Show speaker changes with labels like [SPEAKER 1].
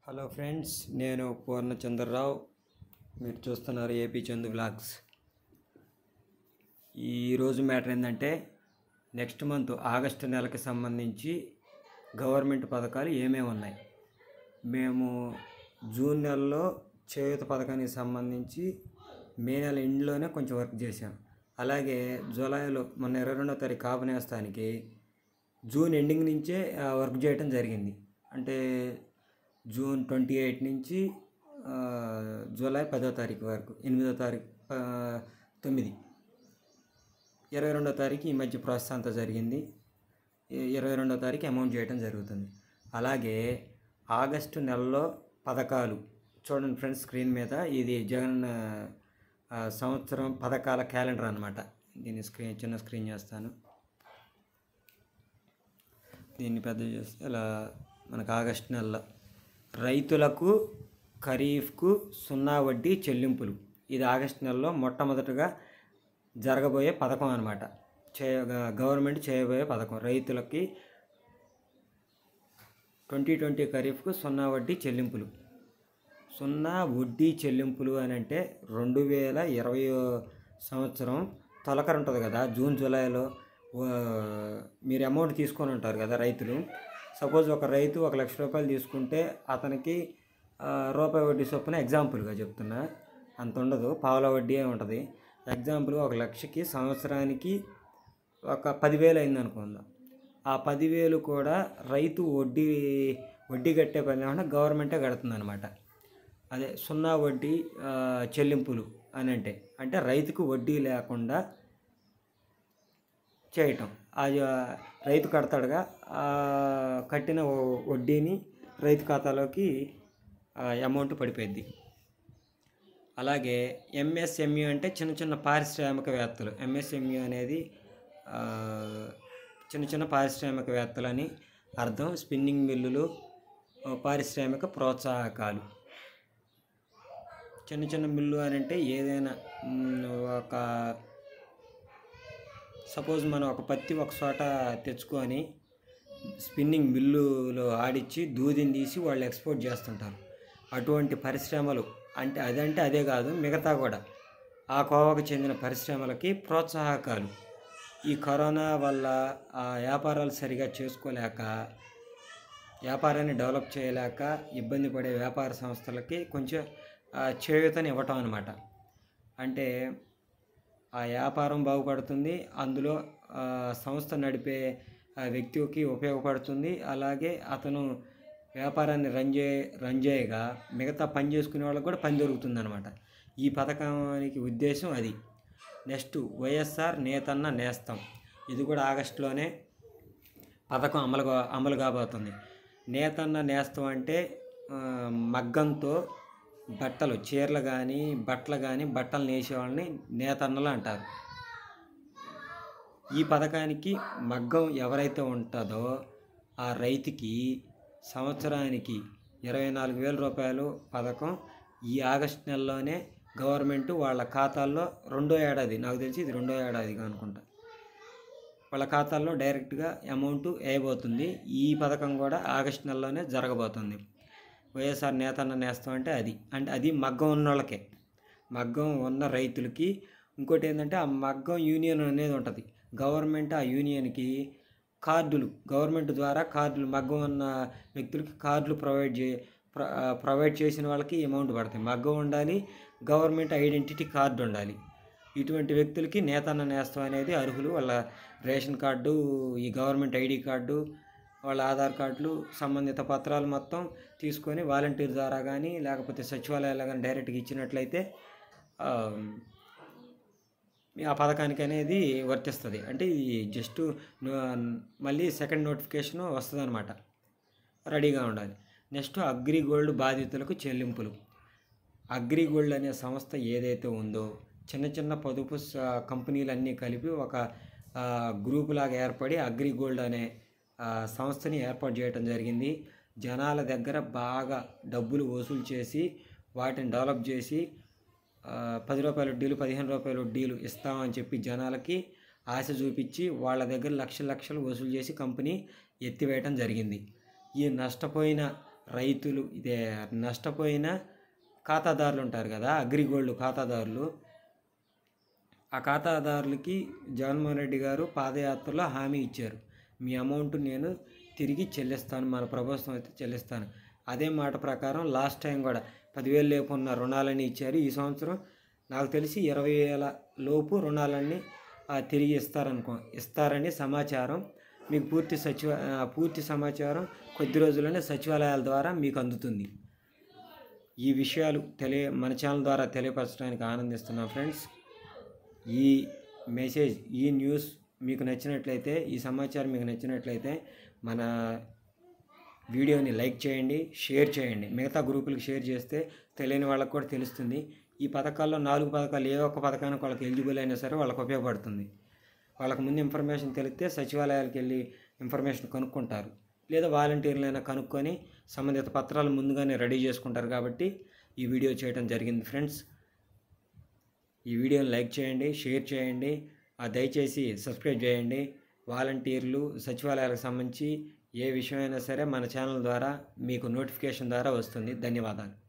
[SPEAKER 1] hello friends నేను పూర్ణచంద్రరావు మీరు చూస్తున్నారు ఏపీ చందు వ్లాగ్స్ ఈరోజు మ్యాటర్ ఏంటంటే నెక్స్ట్ మంత్ ఆగస్టు నెలకి సంబంధించి గవర్నమెంట్ పథకాలు ఏమేమి ఉన్నాయి మేము జూన్ నెలలో చేయూత పథకానికి సంబంధించి మే నెల ఎండ్లోనే కొంచెం వర్క్ చేసాం అలాగే జూలైలో మొన్న ఇరవై రెండో తారీఖు కాపునేస్తానికి జూన్ ఎండింగ్ నుంచే ఆ, వర్క్ చేయటం జరిగింది అంటే జూన్ ట్వంటీ ఎయిట్ నుంచి ఆ, జూలై పదో తారీఖు వరకు ఎనిమిదో తారీఖు ఆ, తొమ్మిది ఇరవై రెండో తారీఖు ఈ మధ్య ప్రాసెస్ అంతా జరిగింది ఈ- ఇరవై రెండో తారీఖు అమౌంట్ చేయడం జరుగుతుంది అలాగే ఆగస్టు నెలలో పథకాలు చూడండి ఫ్రెండ్స్ స్క్రీన్ మీద ఇది జగన్ ఆ, సంవత్సరం పథకాల క్యాలెండర్ అనమాట దీన్ని స్క్రీన్ చిన్న స్క్రీన్ చేస్తాను దీన్ని పెద్ద చేస్తే ఇలా మనకు ఆగస్టు నెలలో రైతులకు ఖరీఫ్కు సున్నా వడ్డీ చెల్లింపులు ఇది ఆగస్టు నెలలో మొట్టమొదటగా జరగబోయే పథకం అనమాట చేయ గవర్నమెంట్ చేయబోయే పథకం రైతులకి ట్వంటీ ట్వంటీ ఖరీఫ్కు సున్నా వడ్డీ చెల్లింపులు సున్నా వడ్డీ చెల్లింపులు అని అంటే రెండు వేల ఇరవై సంవత్సరం తొలకర ఉంటుంది కదా జూన్ జూలైలో ఆ, మీరు అమౌంట్ తీసుకొని ఉంటారు కదా రైతులు సపోజ్ ఒక రైతు ఒక లక్ష రూపాయలు తీసుకుంటే అతనికి ఆ, రూపాయి వడ్డీ చొప్పున ఎగ్జాంపుల్గా చెప్తున్నా అంత ఉండదు పావుల వడ్డీ ఉంటుంది ఎగ్జాంపుల్ ఒక లక్షకి సంవత్సరానికి ఒక పదివేలు అయింది అనుకుందాం ఆ పదివేలు కూడా రైతు వడ్డీ వడ్డీ కట్టే పని లేకుండా గవర్నమెంటే కడుతుంది అనమాట అదే సున్నా వడ్డీ ఆ, చెల్లింపులు అని అంటే అంటే రైతుకు వడ్డీ లేకుండా చేయటం అది ఆ, రైతు కడతాడుగా ఆ కట్టిన వ- వడ్డీని రైతు ఖాతాలోకి అమౌంట్ పడిపోయింది అలాగే ఎంఎస్ఎంయు అంటే చిన్న చిన్న పారిశ్రామికవేత్తలు ఎంఎస్ఎంయు అనేది ఆ, చిన్న చిన్న పారిశ్రామికవేత్తలు అని అర్థం స్పిన్నింగ్ మిల్లులు ఆ, పారిశ్రామిక ప్రోత్సాహకాలు చిన్న చిన్న మిల్లు అని అంటే ఏదైనా మ్, ఒక సపోజ్ మనం ఒక పత్తి ఒక చోట తెచ్చుకొని స్పిన్నింగ్ మిల్లులో ఆడిచ్చి దూదిని తీసి వాళ్ళు ఎక్స్పోర్ట్ చేస్తుంటారు అటువంటి పరిశ్రమలు అంటే అదంటే అదే కాదు మిగతా కూడా ఆ కోవకు చెందిన పరిశ్రమలకి ప్రోత్సాహకాలు ఈ కరోనా వల్ల ఆ వ్యాపారాలు సరిగా చేసుకోలేక వ్యాపారాన్ని డెవలప్ చేయలేక ఇబ్బంది పడే వ్యాపార సంస్థలకి కొంచెం ఆ, చేయూతని ఇవ్వటం అనమాట అంటే ఆ వ్యాపారం బాగుపడుతుంది అందులో ఆ, సంస్థ నడిపే ఆ వ్యక్తికి ఉపయోగపడుతుంది అలాగే అతను వ్యాపారాన్ని రన్ చే రన్ చేయగా మిగతా పని చేసుకునే వాళ్ళకి కూడా పని దొరుకుతుంది అనమాట ఈ పథకానికి ఉద్దేశం అది నెక్స్ట్ వైఎస్ఆర్ నేతన్న నేస్తం ఇది కూడా ఆగస్టులోనే పథకం అమలు కా- అమలు కాబోతుంది నేతన్న నేస్తం అంటే ఆ, మగ్గంతో బట్టలు చీరలు కానీ బట్టలు కానీ బట్టలు నేసే వాళ్ళని నేతన్నలు అంటారు ఈ పథకానికి మగ్గం ఎవరైతే ఉంటుందో ఆ రైతుకి సంవత్సరానికి ఇరవై నాలుగు వేల రూపాయలు పథకం ఈ ఆగస్ట్ నెలలోనే గవర్నమెంట్ వాళ్ళ ఖాతాల్లో రెండో ఏడాది నాకు తెలిసి ఇది రెండో ఏడాదిగా అనుకుంటా వాళ్ళ ఖాతాల్లో డైరెక్ట్గా అమౌంట్ వేయబోతుంది ఈ పథకం కూడా ఆగస్ట్ నెలలోనే జరగబోతుంది వైఎస్ఆర్ నేతన్న నేస్తం అంటే అది అంటే అది మగ్గం ఉన్న వాళ్ళకే మగ్గం ఉన్న రైతులకి ఇంకోటి ఏంటంటే ఆ మగ్గం యూనియన్ అనేది ఉంటుంది గవర్నమెంట్ ఆ యూనియన్కి కార్డులు గవర్నమెంట్ ద్వారా కార్డులు మగ్గం ఉన్న వ్యక్తులకి కార్డులు ప్రొవైడ్ చే ప్ర- ఆ, ప్రొవైడ్ చేసిన వాళ్ళకి అమౌంట్ పడతాయి మగ్గం ఉండాలి గవర్నమెంట్ ఐడెంటిటీ కార్డు ఉండాలి ఇటువంటి వ్యక్తులకి నేతన్న నేస్తం అనేది అర్హులు వాళ్ళ రేషన్ కార్డు ఈ గవర్నమెంట్ ఐడి కార్డు వాళ్ళ ఆధార్ కార్డులు సంబంధిత పత్రాలు మొత్తం తీసుకొని వాలంటీర్ ద్వారా కానీ లేకపోతే సచివాలయాలు కానీ డైరెక్ట్గా ఇచ్చినట్లయితే ఆ, ఆ పథకానికి అనేది వర్తిస్తుంది అంటే ఇది జస్ట్ మళ్ళీ సెకండ్ నోటిఫికేషన్ వస్తుంది అనమాట రెడీగా ఉండాలి నెక్స్ట్ అగ్రి గోల్డ్ బాధితులకు చెల్లింపులు అగ్రి గోల్డ్ అనే సంస్థ ఏదైతే ఉందో చిన్న చిన్న పొదుపు స- కంపెనీలన్నీ కలిపి ఒక ఆ, గ్రూప్ లాగా ఏర్పడి అగ్రి గోల్డ్ అనే ఆ, సంస్థని ఏర్పాటు చేయడం జరిగింది జనాల దగ్గర బాగా డబ్బులు వసూలు చేసి వాటిని డెవలప్ చేసి ఆ, పది రూపాయల వడ్డీలు పదిహేను రూపాయల వడ్డీలు ఇస్తామని చెప్పి జనాలకి ఆశ చూపించి వాళ్ళ దగ్గర లక్షల లక్షలు వసూలు చేసి కంపెనీ ఎత్తివేయటం జరిగింది ఈ నష్టపోయిన రైతులు ఇదే నష్టపోయిన ఖాతాదారులు ఉంటారు కదా అగ్రిగోల్డ్ ఖాతాదారులు ఆ ఖాతాదారులకి జగన్మోహన్ రెడ్డి గారు పాదయాత్రలో హామీ ఇచ్చారు మీ అమౌంట్ నేను తిరిగి చెల్లిస్తాను మన ప్రభుత్వం అయితే చెల్లిస్తాను అదే మాట ప్రకారం లాస్ట్ టైం కూడా పదివేలు లేకున్న రుణాలని ఇచ్చారు ఈ సంవత్సరం నాకు తెలిసి ఇరవై వేల లోపు రుణాలన్నీ ఆ, తిరిగి ఇస్తారనుకో ఇస్తారని సమాచారం మీకు పూర్తి సచివ ఆ, పూర్తి సమాచారం కొద్ది రోజుల్లోనే సచివాలయాల ద్వారా మీకు అందుతుంది ఈ విషయాలు తెలియ మన ఛానల్ ద్వారా తెలియపరచడానికి ఆనందిస్తున్నాం ఫ్రెండ్స్ ఈ మెసేజ్ ఈ న్యూస్ మీకు నచ్చినట్లయితే ఈ సమాచారం మీకు నచ్చినట్లయితే మన వీడియోని లైక్ చేయండి షేర్ చేయండి మిగతా గ్రూపులకు షేర్ చేస్తే తెలియని వాళ్ళకి కూడా తెలుస్తుంది ఈ పథకాల్లో నాలుగు పథకాలు ఏ ఒక్క పథకానికి వాళ్ళకి ఎలిజిబుల్ అయినా సరే వాళ్ళకి ఉపయోగపడుతుంది వాళ్ళకి ముందు ఇన్ఫర్మేషన్ తెలిస్తే సచివాలయాలకు వెళ్ళి ఇన్ఫర్మేషన్ కనుక్కుంటారు లేదా వాలంటీర్లైనా కనుక్కొని సంబంధిత పత్రాలు ముందుగానే రెడీ చేసుకుంటారు కాబట్టి ఈ వీడియో చేయడం జరిగింది ఫ్రెండ్స్ ఈ వీడియోని లైక్ చేయండి షేర్ చేయండి ఆ దయచేసి సబ్స్క్రైబ్ చేయండి వాలంటీర్లు సచివాలయాలకు సంబంధించి ఏ విషయమైనా సరే మన ఛానల్ ద్వారా మీకు నోటిఫికేషన్ ద్వారా వస్తుంది ధన్యవాదాలు